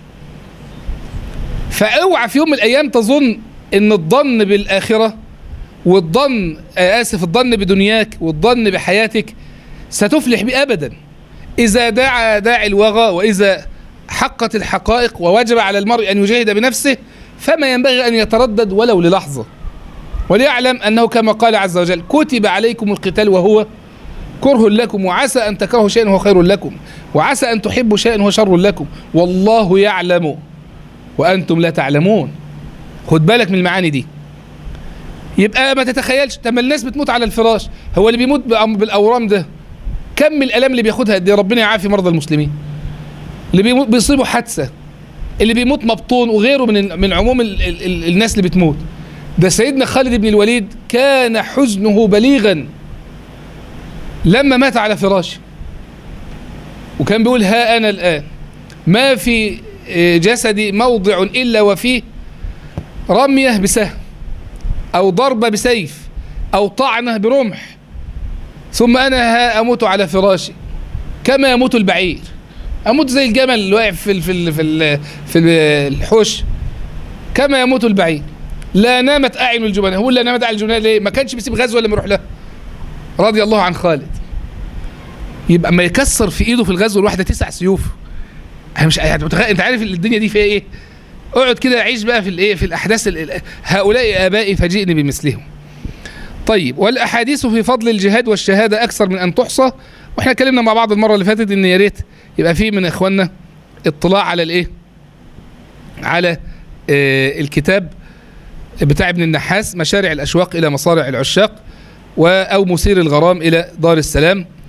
فاوعى في يوم من الايام تظن ان الظن بالاخره والظن اسف الظن بدنياك والظن بحياتك ستفلح بيه ابدا إذا دعا داعي الوغى وإذا حقت الحقائق ووجب على المرء أن يجاهد بنفسه فما ينبغي أن يتردد ولو للحظة وليعلم أنه كما قال عز وجل كتب عليكم القتال وهو كره لكم وعسى أن تكرهوا شيئا وهو خير لكم وعسى أن تحبوا شيئا وهو شر لكم والله يعلم وأنتم لا تعلمون خد بالك من المعاني دي يبقى ما تتخيلش طب الناس بتموت على الفراش هو اللي بيموت بالأورام ده كم من الالام اللي بياخدها قد ربنا يعافي مرضى المسلمين اللي بيموت بيصيبوا حادثه اللي بيموت مبطون وغيره من من عموم ال ال ال الناس اللي بتموت ده سيدنا خالد بن الوليد كان حزنه بليغا لما مات على فراشه وكان بيقول ها انا الان ما في جسدي موضع الا وفيه رميه بسهم او ضربه بسيف او طعنه برمح ثم انا ها اموت على فراشي كما يموت البعير اموت زي الجمل اللي واقف في ال في ال في ال في الحوش كما يموت البعير لا نامت اعين الجبناء هو لا نامت اعين الجبناء ليه ما كانش بيسيب غزوه لما يروح لها رضي الله عن خالد يبقى ما يكسر في ايده في الغزوه الواحده تسع سيوف انا مش يعني متخيل انت عارف الدنيا دي فيها ايه اقعد كده عيش بقى في الايه في الاحداث هؤلاء ابائي فجئني بمثلهم طيب والاحاديث في فضل الجهاد والشهاده اكثر من ان تحصى واحنا اتكلمنا مع بعض المره اللي فاتت ان يا ريت يبقى في من اخواننا اطلاع على الايه على آه الكتاب بتاع ابن النحاس مشارع الاشواق الى مصارع العشاق او مثير الغرام الى دار السلام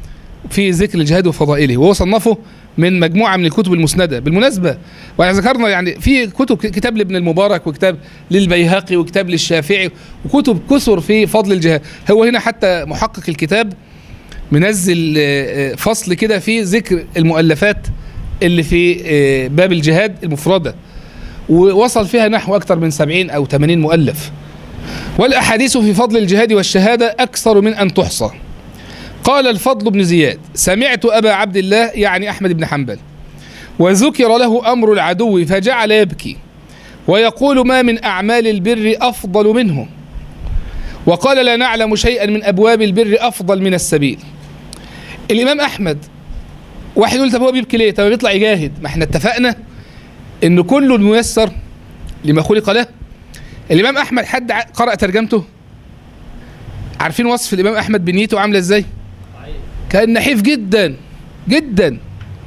في ذكر الجهاد وفضائله وهو صنفه من مجموعه من الكتب المسنده بالمناسبه واحنا ذكرنا يعني في كتب كتاب لابن المبارك وكتاب للبيهقي وكتاب للشافعي وكتب كثر في فضل الجهاد هو هنا حتى محقق الكتاب منزل آه، آه، فصل كده في ذكر المؤلفات اللي في آه، باب الجهاد المفردة ووصل فيها نحو أكثر من 70 أو 80 مؤلف والأحاديث في فضل الجهاد والشهادة أكثر من أن تحصى قال الفضل بن زياد سمعت أبا عبد الله يعني أحمد بن حنبل وذكر له أمر العدو فجعل يبكي ويقول ما من أعمال البر أفضل منه وقال لا نعلم شيئا من أبواب البر أفضل من السبيل الإمام أحمد واحد يقول طب هو بيبكي ليه؟ طب بيطلع يجاهد ما احنا اتفقنا ان كل ميسر لما خلق له الإمام أحمد حد ع- قرأ ترجمته عارفين وصف الإمام أحمد بنيته عاملة ازاي؟ كان نحيف جدا جدا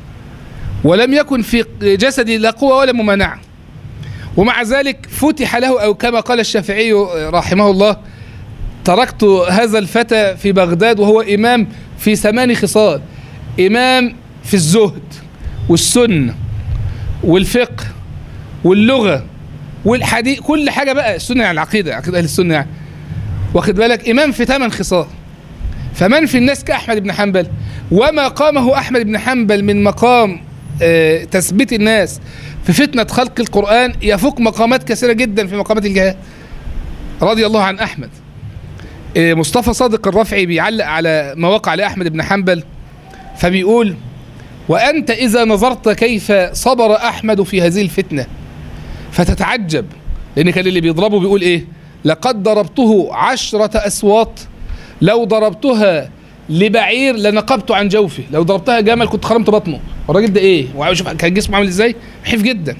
ولم يكن في جسده لا قوة ولا ممانعة ومع ذلك فتح له أو كما قال الشافعي رحمه الله تركت هذا الفتى في بغداد وهو إمام في ثمان خصال إمام في الزهد والسنة والفقه واللغة والحديث كل حاجة بقى السنة يعني العقيدة عقيدة أهل السنة يعني واخد بالك إمام في ثمان خصال فمن في الناس كأحمد بن حنبل وما قامه أحمد بن حنبل من مقام آه، تثبيت الناس في فتنة خلق القرآن يفوق مقامات كثيرة جدا في مقامات الجهاد رضي الله عن أحمد آه، مصطفى صادق الرافعي بيعلق على مواقع لأحمد بن حنبل فبيقول وأنت إذا نظرت كيف صبر أحمد في هذه الفتنة فتتعجب لأن كان اللي بيضربه بيقول إيه لقد ضربته عشرة أسواط لو ضربتها لبعير لنقبت عن جوفه لو ضربتها جمل كنت خرمت بطنه الراجل ده ايه وعاوز شوف كان جسمه عامل ازاي حيف جدا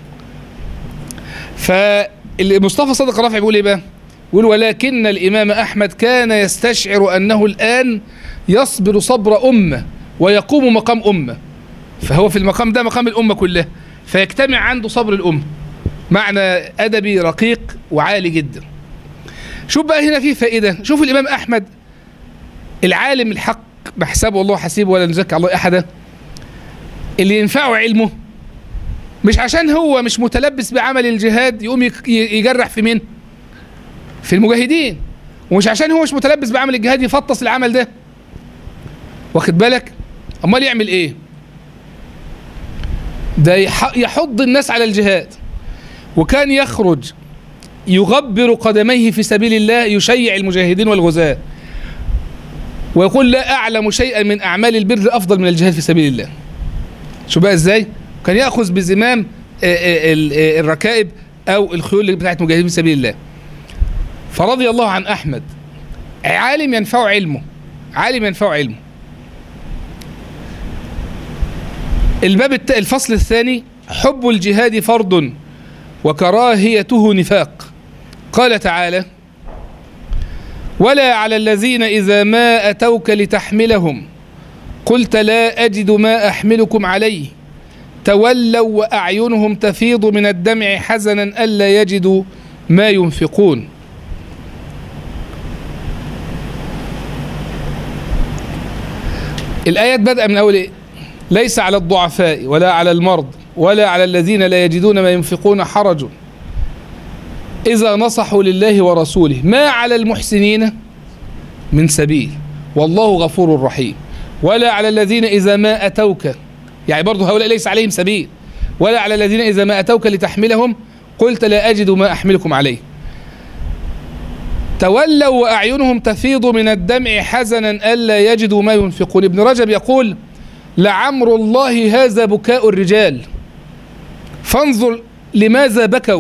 فمصطفى صادق الرافعي بيقول ايه بقى بيقول ولكن الامام احمد كان يستشعر انه الان يصبر صبر امه ويقوم مقام امه فهو في المقام ده مقام الامه كلها فيجتمع عنده صبر الامه معنى ادبي رقيق وعالي جدا شوف بقى هنا في فائده شوف الامام احمد العالم الحق بحسبه الله حسيبه ولا نزكي الله احدا اللي ينفعه علمه مش عشان هو مش متلبس بعمل الجهاد يقوم يك- ي- يجرح في مين في المجاهدين ومش عشان هو مش متلبس بعمل الجهاد يفطس العمل ده واخد بالك امال يعمل ايه ده يح- يحض الناس على الجهاد وكان يخرج يغبر قدميه في سبيل الله يشيع المجاهدين والغزاة ويقول لا أعلم شيئا من أعمال البر أفضل من الجهاد في سبيل الله شو بقى إزاي كان يأخذ بزمام آه، آه، ال- آه، الركائب أو الخيول اللي بتاعت مجاهدين في سبيل الله فرضي الله عن أحمد عالم ينفع علمه عالم ينفع علمه الباب الت... الفصل الثاني حب الجهاد فرض وكراهيته نفاق قال تعالى ولا على الذين إذا ما أتوك لتحملهم قلت لا أجد ما أحملكم عليه تولوا وأعينهم تفيض من الدمع حزنا ألا يجدوا ما ينفقون الآيات بدأ من أول إيه؟ ليس على الضعفاء ولا على المرض ولا على الذين لا يجدون ما ينفقون حرج إذا نصحوا لله ورسوله ما على المحسنين من سبيل والله غفور رحيم ولا على الذين إذا ما أتوك يعني برضه هؤلاء ليس عليهم سبيل ولا على الذين إذا ما أتوك لتحملهم قلت لا أجد ما أحملكم عليه تولوا وأعينهم تفيض من الدمع حزنا ألا يجدوا ما ينفقون ابن رجب يقول لعمر الله هذا بكاء الرجال فانظر لماذا بكوا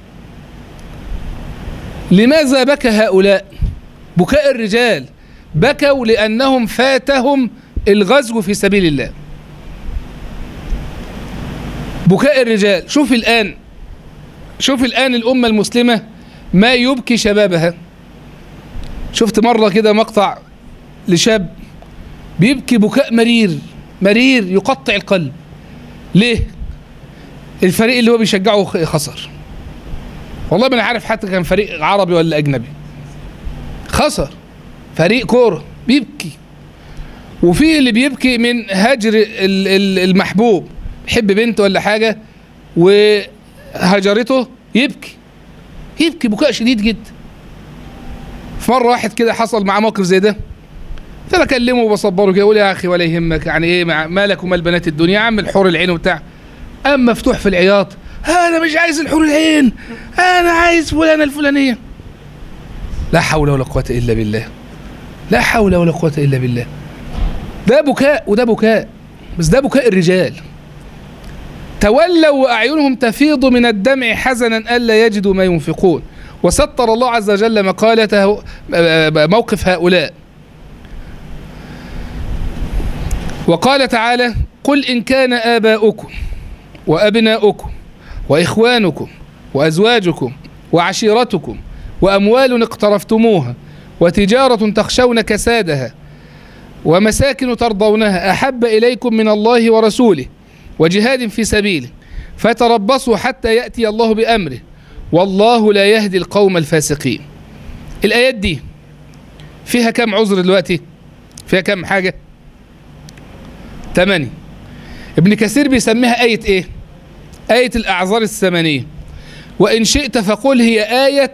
لماذا بكى هؤلاء بكاء الرجال بكوا لأنهم فاتهم الغزو في سبيل الله بكاء الرجال شوف الآن شوف الآن الأمة المسلمة ما يبكي شبابها شفت مرة كده مقطع لشاب بيبكي بكاء مرير مرير يقطع القلب ليه الفريق اللي هو بيشجعه خ- خسر والله ما انا عارف حتى كان فريق عربي ولا اجنبي خسر فريق كوره بيبكي وفي اللي بيبكي من هجر ال- ال- المحبوب يحب بنت ولا حاجة وهجرته يبكي يبكي بكاء شديد جدا في مرة واحد كده حصل معاه موقف زي ده فانا اكلمه وبصبره كده اقول يا اخي ولا يهمك يعني ايه مع- مالك ومال بنات الدنيا يا عم الحور العين وبتاع اما مفتوح في العياط انا مش عايز الحور العين انا عايز فلانه الفلانيه لا حول ولا قوه الا بالله لا حول ولا قوه الا بالله ده بكاء وده بكاء بس ده بكاء الرجال تولوا واعينهم تفيض من الدمع حزنا الا يجدوا ما ينفقون وستر الله عز وجل مقالته موقف هؤلاء وقال تعالى قل إن كان آباؤكم وأبناؤكم وإخوانكم وأزواجكم وعشيرتكم وأموال اقترفتموها وتجارة تخشون كسادها ومساكن ترضونها أحب إليكم من الله ورسوله وجهاد في سبيله فتربصوا حتى يأتي الله بأمره والله لا يهدي القوم الفاسقين الآيات دي فيها كم عذر دلوقتي فيها كم حاجة تمانية ابن كثير بيسميها آية ايه آية الأعذار الثمانية وإن شئت فقل هي آية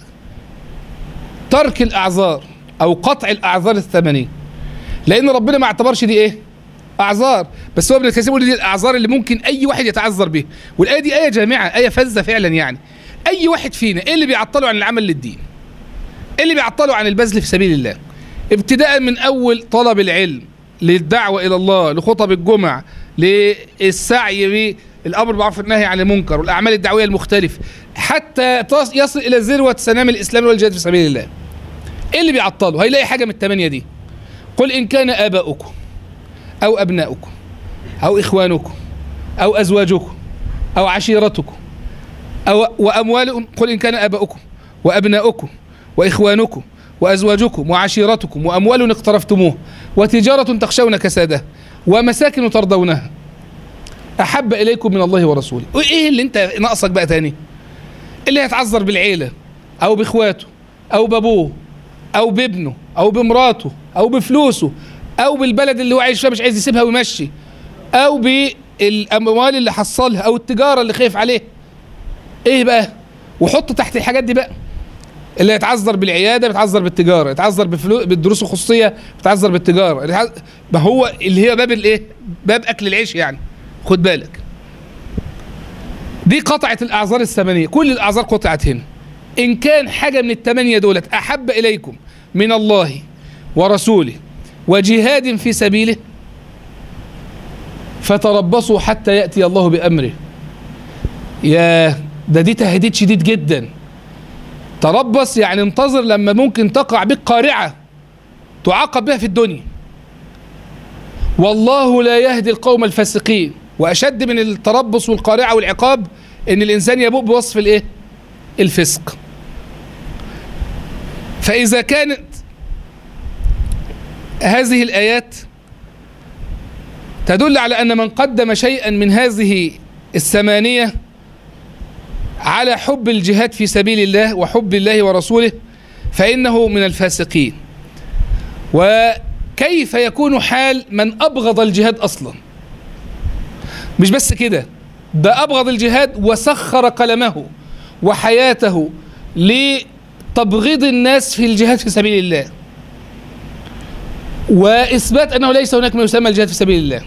ترك الأعذار أو قطع الأعذار الثمانية لأن ربنا ما اعتبرش دي ايه أعذار بس هو ابن كثير بيقول دي الأعذار اللي ممكن أي واحد يتعذر بيها والآية دي آية جامعة آية فذة فعلا يعني أي واحد فينا إيه اللي بيعطله عن العمل للدين إيه اللي بيعطله عن البذل في سبيل الله ابتداء من أول طلب العلم للدعوة إلى الله لخطب الجمع للسعي بالأمر بالمعروف والنهي عن المنكر والأعمال الدعوية المختلفة حتى تص- يصل إلى ذروة سنام الإسلام والجهاد في سبيل الله إيه اللي بيعطله هيلاقي حاجة من الثمانية دي قل إن كان آباؤكم أو أبناؤكم أو إخوانكم أو أزواجكم أو عشيرتكم أو وأموال قل إن كان آباؤكم وأبناؤكم وإخوانكم وأزواجكم وعشيرتكم وأموال اقترفتموها وتجارة تخشون كسادها ومساكن ترضونها أحب إليكم من الله ورسوله وإيه اللي أنت ناقصك بقى تاني اللي هيتعذر بالعيلة أو بإخواته أو بأبوه أو بابنه أو بمراته أو بفلوسه أو بالبلد اللي هو عايش فيها مش عايز يسيبها ويمشي أو بالأموال اللي حصلها أو التجارة اللي خايف عليها إيه بقى وحط تحت الحاجات دي بقى اللي يتعذر بالعياده بيتعذر بالتجاره يتعذر بفلو... بالدروس الخصوصيه بيتعذر بالتجاره يتعذر... ما هو اللي هي باب الايه باب اكل العيش يعني خد بالك دي قطعت الاعذار الثمانيه كل الاعذار قطعت هنا ان كان حاجه من الثمانيه دولت احب اليكم من الله ورسوله وجهاد في سبيله فتربصوا حتى ياتي الله بامره يا ده دي تهديد شديد جدا تربص يعني انتظر لما ممكن تقع بك قارعة تعاقب بها في الدنيا والله لا يهدي القوم الفاسقين وأشد من التربص والقارعة والعقاب إن الإنسان يبوء بوصف الإيه؟ الفسق فإذا كانت هذه الآيات تدل على أن من قدم شيئا من هذه الثمانية على حب الجهاد في سبيل الله وحب الله ورسوله فإنه من الفاسقين وكيف يكون حال من أبغض الجهاد أصلا مش بس كده ده أبغض الجهاد وسخر قلمه وحياته لتبغيض الناس في الجهاد في سبيل الله وإثبات أنه ليس هناك ما يسمى الجهاد في سبيل الله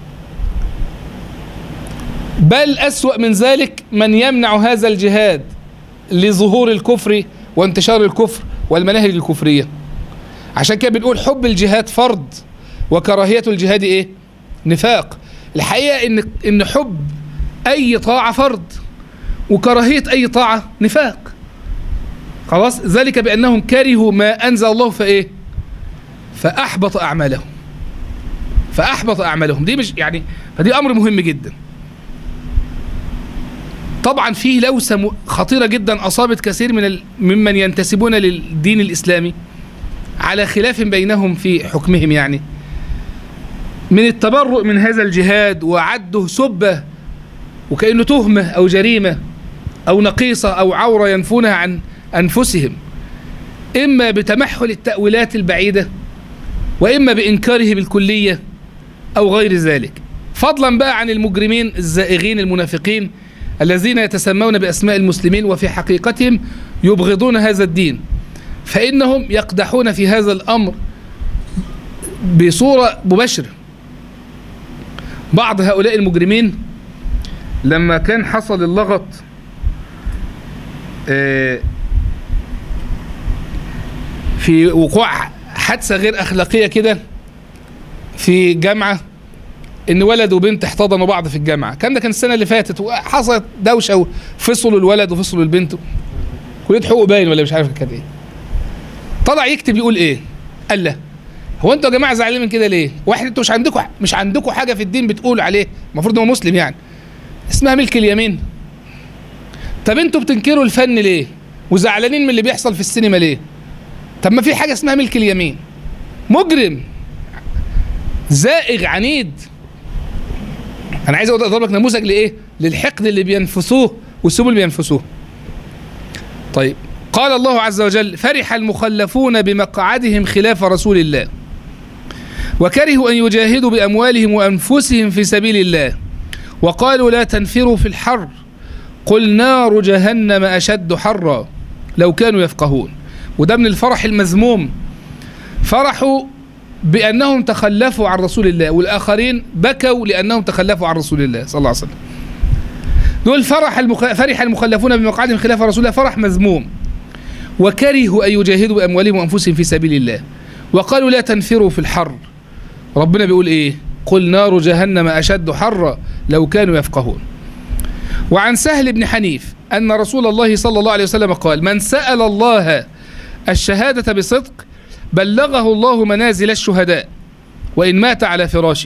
بل أسوأ من ذلك من يمنع هذا الجهاد لظهور الكفر وانتشار الكفر والمناهج الكفرية عشان كده بنقول حب الجهاد فرض وكراهية الجهاد ايه نفاق الحقيقة ان ان حب اي طاعة فرض وكراهية اي طاعة نفاق خلاص ذلك بانهم كرهوا ما انزل الله فايه فاحبط اعمالهم فاحبط اعمالهم دي مش يعني فدي امر مهم جدا طبعا فيه لوسة م- خطيرة جدا أصابت كثير من ال... ممن ينتسبون للدين الإسلامي على خلاف بينهم في حكمهم يعني من التبرؤ من هذا الجهاد وعده سبة وكأنه تهمة أو جريمة أو نقيصة أو عورة ينفونها عن أنفسهم إما بتمحل التأويلات البعيدة وإما بإنكاره بالكلية أو غير ذلك فضلا بقى عن المجرمين الزائغين المنافقين الذين يتسمون بأسماء المسلمين وفي حقيقتهم يبغضون هذا الدين فإنهم يقدحون في هذا الأمر بصورة مباشرة بعض هؤلاء المجرمين لما كان حصل اللغط آه، في وقوع حادثة غير أخلاقية كده في جامعة إن ولد وبنت احتضنوا بعض في الجامعة كان ده كان السنة اللي فاتت وحصلت دوشة وفصلوا الولد وفصلوا البنت كلية حقوق باين ولا مش عارف كانت إيه طلع يكتب يقول إيه قال لا هو انتوا يا جماعه زعلانين من كده ليه؟ واحد انتوا مش عندكم مش عندكم حاجه في الدين بتقولوا عليه المفروض هو مسلم يعني اسمها ملك اليمين طب انتوا بتنكروا الفن ليه؟ وزعلانين من اللي بيحصل في السينما ليه؟ طب ما في حاجه اسمها ملك اليمين مجرم زائغ عنيد انا عايز اضرب لك نموذج لايه؟ للحقد اللي بينفسوه والسم اللي بينفسوه طيب قال الله عز وجل فرح المخلفون بمقعدهم خلاف رسول الله وكرهوا أن يجاهدوا بأموالهم وأنفسهم في سبيل الله وقالوا لا تنفروا في الحر قل نار جهنم أشد حرا لو كانوا يفقهون وده من الفرح المذموم فرحوا بأنهم تخلفوا عن رسول الله والآخرين بكوا لأنهم تخلفوا عن رسول الله صلى الله عليه وسلم دول فرح المخ... فرح المخلفون بمقعدهم خلاف رسول الله فرح مذموم وكرهوا أن يجاهدوا بأموالهم وأنفسهم في سبيل الله وقالوا لا تنفروا في الحر ربنا بيقول إيه قل نار جهنم أشد حرا لو كانوا يفقهون وعن سهل بن حنيف أن رسول الله صلى الله عليه وسلم قال من سأل الله الشهادة بصدق بلغه الله منازل الشهداء وإن مات على فراشه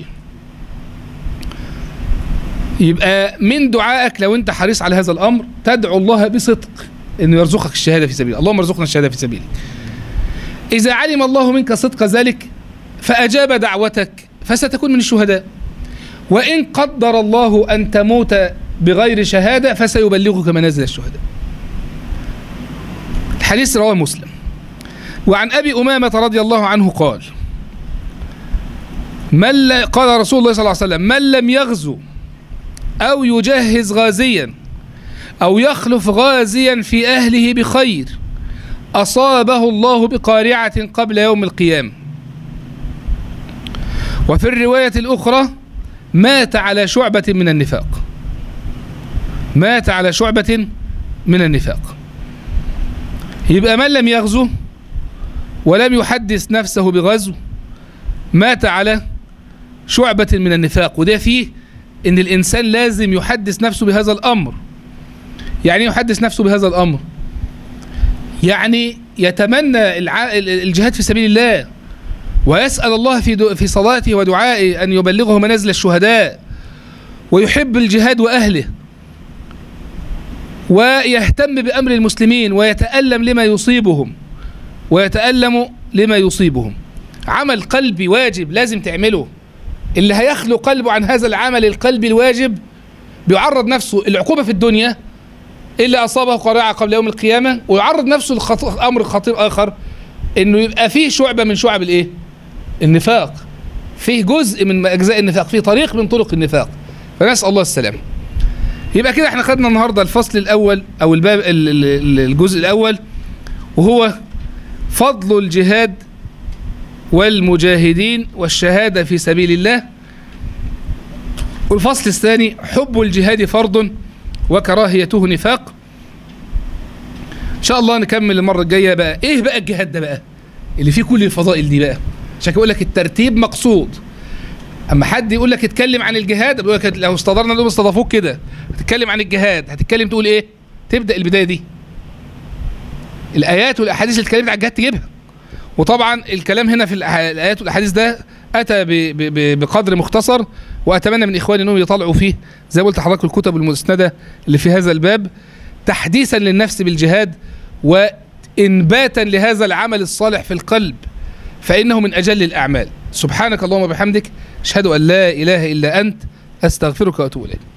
يبقى من دعائك لو انت حريص على هذا الامر تدعو الله بصدق انه يرزقك الشهاده في سبيله اللهم ارزقنا الشهاده في سبيلك اذا علم الله منك صدق ذلك فاجاب دعوتك فستكون من الشهداء وان قدر الله ان تموت بغير شهاده فسيبلغك منازل الشهداء الحديث رواه مسلم وعن ابي امامه رضي الله عنه قال من لا قال رسول الله صلى الله عليه وسلم من لم يغزو أو يجهز غازيا أو يخلف غازيا في أهله بخير أصابه الله بقارعة قبل يوم القيامة وفي الرواية الأخرى مات على شعبة من النفاق مات على شعبة من النفاق يبقى من لم يغزو ولم يحدث نفسه بغزو مات على شعبة من النفاق وده فيه ان الانسان لازم يحدث نفسه بهذا الامر يعني ايه يحدث نفسه بهذا الامر يعني يتمنى الع... الجهاد في سبيل الله ويسأل الله في دو... في صلاته ودعائه أن يبلغه منازل الشهداء ويحب الجهاد وأهله ويهتم بأمر المسلمين ويتألم لما يصيبهم ويتألم لما يصيبهم عمل قلبي واجب لازم تعمله اللي هيخلو قلبه عن هذا العمل القلبي الواجب بيعرض نفسه العقوبة في الدنيا اللي أصابه قارعة قبل يوم القيامة ويعرض نفسه لأمر خطير آخر إنه يبقى فيه شعبة من شعب الإيه؟ النفاق فيه جزء من أجزاء النفاق فيه طريق من طرق النفاق فنسأل الله السلامة يبقى كده احنا خدنا النهارده الفصل الأول أو الباب الجزء الأول وهو فضل الجهاد والمجاهدين والشهادة في سبيل الله والفصل الثاني حب الجهاد فرض وكراهيته نفاق ان شاء الله نكمل المرة الجاية بقى ايه بقى الجهاد ده بقى اللي فيه كل الفضائل دي بقى عشان يقول لك الترتيب مقصود اما حد يقول لك اتكلم عن الجهاد بيقول لك لو استضرنا دول استضافوك كده هتتكلم عن الجهاد هتتكلم تقول ايه تبدا البدايه دي الايات والاحاديث اللي اتكلمت عن الجهاد تجيبها وطبعا الكلام هنا في الايات والاحاديث ده اتى بقدر مختصر واتمنى من اخواني انهم يطلعوا فيه زي ما قلت لحضراتكم الكتب المسنده اللي في هذا الباب تحديثا للنفس بالجهاد وانباتا لهذا العمل الصالح في القلب فانه من اجل الاعمال سبحانك اللهم وبحمدك اشهد ان لا اله الا انت استغفرك واتوب اليك